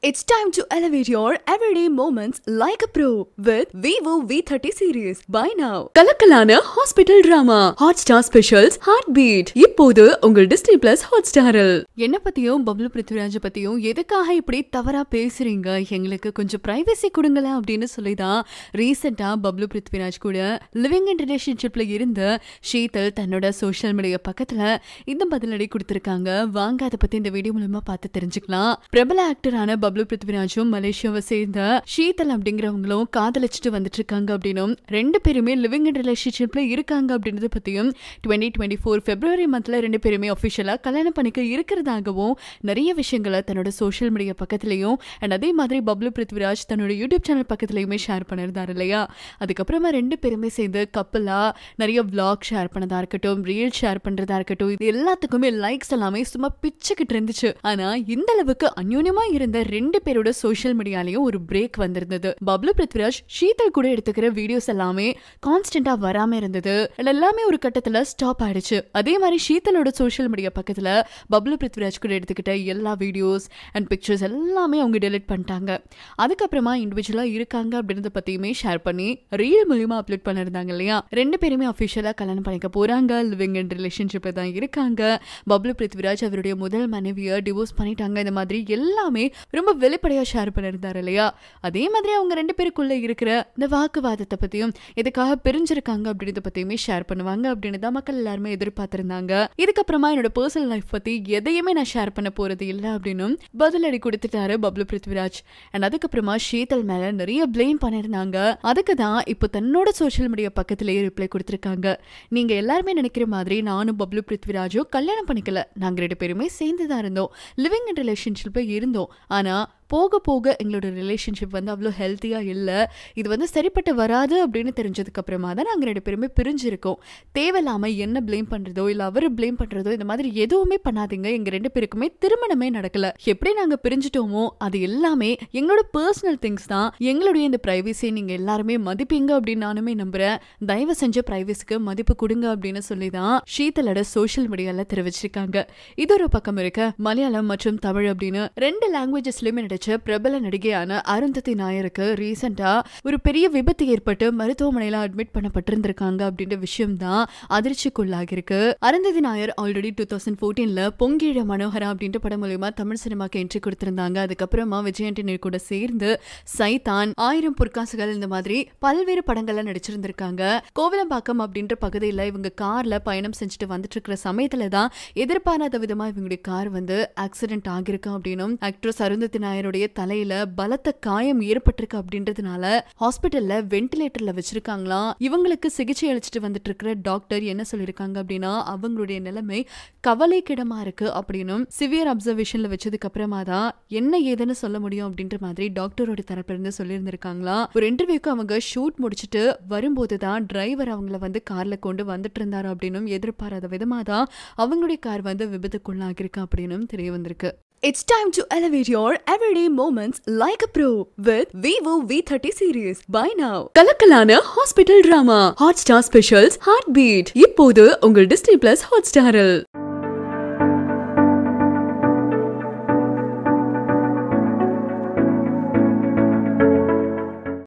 It's time to elevate your everyday moments like a pro with Vivo V30 series. Buy now. கலக்கலான hospital drama Hotstar specials heart beat இப்போது உங்கள் Disney plus hot ஸ்டாரில் என்ன பத்தியும் பப்ளு பிருத்விராஜ பத்தியும் எதுக்காக இப்படி தவறா பேசுறீங்க எங்களுக்கு கொஞ்சம் பிரைவசி கொடுங்களேன் அப்படின்னு சொல்லி தான் ரீசெண்டா பப்ளு பிருத்விராஜ் கூட லிவிங் இன் ரிலேஷன்ஷிப்ல இருந்த ஷீதல் தன்னோட சோஷியல் மீடியா பக்கத்துல இந்த பதிலடி கொடுத்திருக்காங்க வாங்க அதை பத்தி இந்த வீடியோ மூலமா பார்த்து தெரிஞ்சுக்கலாம் பிரபல ஆக்டரான பப்ளு பிருத்விராஜும் மலேசியாவை சேர்ந்த ஷீதல் அப்படிங்கிறவங்களும் காதலிச்சுட்டு வந்துட்டு இருக்காங்க அப்படின்னும் ரெண்டு பேருமே லிவிங் இன் ரிலேஷன்ஷிப்ல இருக்காங்க அப்படின்றத பத்தியும் டுவெண்ட்டி டுவெண்ட்டி ஃபோர் பிப்ரவரி மந்த்ல ரெண்டு பேருமே அஃபிஷியலா கல்யாணம் பண்ணிக்க இருக்கிறதாகவும் நிறைய விஷயங்களை தன்னோட சோஷியல் மீடியா பக்கத்துலயும் அண்ட் அதே மாதிரி பப்ளு பிருத்விராஜ் தன்னோட யூடியூப் சேனல் பக்கத்துலயுமே ஷேர் பண்ணியிருந்தாரு இல்லையா அதுக்கப்புறமா ரெண்டு பேருமே சேர்ந்து கப்பலா நிறைய vlog ஷேர் பண்ணதா இருக்கட்டும் ரீல் ஷேர் பண்றதா இருக்கட்டும் இது எல்லாத்துக்குமே லைக்ஸ் எல்லாமே சும்மா பிச்சுக்கிட்டு இருந்துச்சு ஆனா இந்த அளவுக்கு அந்யோன்யமா இருந்த ரெண்டு பேரோட சோஷியல் மீடியாலயும் ஒரு பிரேக் வந்திருந்தது பப்ளு பிருத்விராஜ் ஷீதல் கூட எடுத்துக்கிற வீடியோஸ் எல்லாமே கான்ஸ்டன்டா வராம இருந்தது அது எல்லாமே ஒரு கட்டத்துல ஸ்டாப் ஆயிடுச்சு அதே மாதிரி ஷீதலோட சோஷியல் மீடியா பக்கத்துல பப்ளு பிருத்விராஜ் கூட எடுத்துக்கிட்ட எல்லா வீடியோஸ் அண்ட் பிக்சர்ஸ் எல்லாமே அவங்க டெலிட் பண்ணிட்டாங்க அதுக்கப்புறமா இண்டிவிஜுவலா இருக்காங்க அப்படின்றத பத்தியுமே ஷேர் பண்ணி ரீல் மூலியமா அப்லோட் பண்ணிருந்தாங்க இல்லையா ரெண்டு பேருமே அஃபிஷியலா கல்யாணம் பண்ணிக்க போறாங்க லிவிங் இன் ரிலேஷன்ஷிப்ல தான் இருக்காங்க பப்ளு பிருத்விராஜ் அவருடைய முதல் மனைவியை டிவோர்ஸ் பண்ணிட்டாங்க இந்த மாதிரி எல்லாமே ரொம்ப வெளிப்படையா ஷேர் பண்ணியிருந்தாரு இல்லையா அதே மாதிரி அவங்க ரெண்டு பேருக்குள்ள இருக்கிற இந்த வாக்குவாதத்தை பத்தியும் எதுக்காக பிரிஞ்சிருக்காங்க அப்படின்றத பத்தியுமே ஷேர் பண்ணுவாங்க அப்படின்னு தான் மக்கள் எல்லாருமே எதிர்பார்த்திருந்தாங்க இதுக்கப்புறமா என்னோட பர்சனல் லைஃப் பத்தி எதையுமே நான் ஷேர் பண்ண போறது இல்லை அப்படின்னும் பதிலடி கொடுத்துட்டாரு பப்ளு பிருத்விராஜ் அண்ட் அதுக்கப்புறமா ஷீதல் மேல நிறைய ப்ளேம் பண்ணியிருந்தாங்க அதுக்கு தான் இப்போ தன்னோட சோஷியல் மீடியா பக்கத்திலேயே ரிப்ளை கொடுத்துருக்காங்க நீங்க எல்லாருமே நினைக்கிற மாதிரி நானும் பப்ளு பிருத்விராஜும் கல்யாணம் பண்ணிக்கல நாங்க ரெண்டு பேருமே சேர்ந்து தான் இருந்தோம் லிவிங் இன் ரிலேஷன்ஷிப்ல இருந்தோம் ஆனா போக போக எங்களோட ரிலேஷன்ஷிப் வந்து அவ்வளோ ஹெல்த்தியாக இல்லை இது வந்து சரிப்பட்டு வராது அப்படின்னு தெரிஞ்சதுக்கு அப்புறமா தான் நாங்கள் ரெண்டு பேருமே பிரிஞ்சிருக்கோம் தேவையில்லாமல் என்ன ப்ளேம் பண்ணுறதோ இல்லை அவர் ப்ளேம் பண்ணுறதோ இந்த மாதிரி எதுவுமே பண்ணாதீங்க எங்கள் ரெண்டு பேருக்குமே திருமணமே நடக்கல எப்படி நாங்கள் பிரிஞ்சிட்டோமோ அது எல்லாமே எங்களோட பர்சனல் திங்ஸ் தான் எங்களுடைய இந்த ப்ரைவசியை நீங்கள் எல்லாருமே மதிப்பீங்க அப்படின்னு நானுமே நம்புகிறேன் தயவு செஞ்ச ப்ரைவசிக்கு மதிப்பு கொடுங்க அப்படின்னு சொல்லி தான் ஷீதலோட சோஷியல் மீடியாவில் தெரிவிச்சிருக்காங்க இது ஒரு பக்கம் இருக்க மலையாளம் மற்றும் தமிழ் அப்படின்னு ரெண்டு லாங்குவேஜஸ்லயுமே நடிச்ச பிரபல நடிகையான அருந்ததி நாயருக்கு ரீசெண்டா ஒரு பெரிய விபத்து ஏற்பட்டு மருத்துவமனையில அட்மிட் பண்ணப்பட்டிருந்திருக்காங்க அப்படின்ற விஷயம் தான் அதிர்ச்சிக்குள்ளாகிருக்கு Arundhati Nair already two thousand ஃபோர்டீன்ல பொங்கீழ மனோகரா அப்படின்ற படம் மூலியமா தமிழ் சினிமாக்கு என்ட்ரி கொடுத்திருந்தாங்க அதுக்கப்புறமா விஜயன்டினர் கூட சேர்ந்து சைதான் ஆயிரம் பொற்காசுகள் இந்த மாதிரி பல்வேறு படங்கள்ல நடிச்சிருந்திருக்காங்க கோவிலம்பாக்கம் அப்படின்ற பகுதியில் இவங்க கார்ல பயணம் செஞ்சுட்டு வந்துட்டு இருக்கிற சமயத்துல தான் எதிர்பாராத விதமா இவங்களுடைய கார் வந்து ஆக்சிடென்ட் ஆகிருக்கு அப்படின்னும் ஆக்ட்ரஸ் அருந்ததி நாயருடைய தலையில பலத்த காயம் ஏற்பட்டிருக்கு அப்படின்றதுனால ஹாஸ்பிட்டல்ல வென்டிலேட்டர்ல வச்சிருக்காங்களாம் இவங்களுக்கு சிகிச்சை அளிச்சுட்டு வந்துட்டு இருக்கிற டாக்டர் என்ன சொல்லியிருக்காங்க அப்படின்னா அவங்களுடைய நிலைமை கவலைக்கிடமா இருக்கு அப்படின்னும் சிவியர் அப்சர்வேஷன்ல வச்சதுக்கு அப்புறமா தான் என்ன ஏதுன்னு சொல்ல முடியும் அப்படின்ற மாதிரி டாக்டரோட தரப்புல இருந்து சொல்லியிருந்திருக்காங்களா ஒரு இன்டர்வியூக்கு அவங்க ஷூட் முடிச்சுட்டு வரும்போது தான் டிரைவர் அவங்கள வந்து கார்ல கொண்டு வந்துட்டு இருந்தாரு அப்படின்னும் எதிர்பாராத விதமா தான் அவங்களுடைய கார் வந்து விபத்துக்குள்ளாகிருக்கு அப்படின்னும் தெரிய வந்திருக்கு It's time to elevate your everyday moments like a pro with Vivo V30 series. Buy now. கலக்கலான hospital drama Hotstar specials heart beat இப்போது உங்கள் டிஸ்னி பிளஸ் ஹாட் ஸ்டாரில்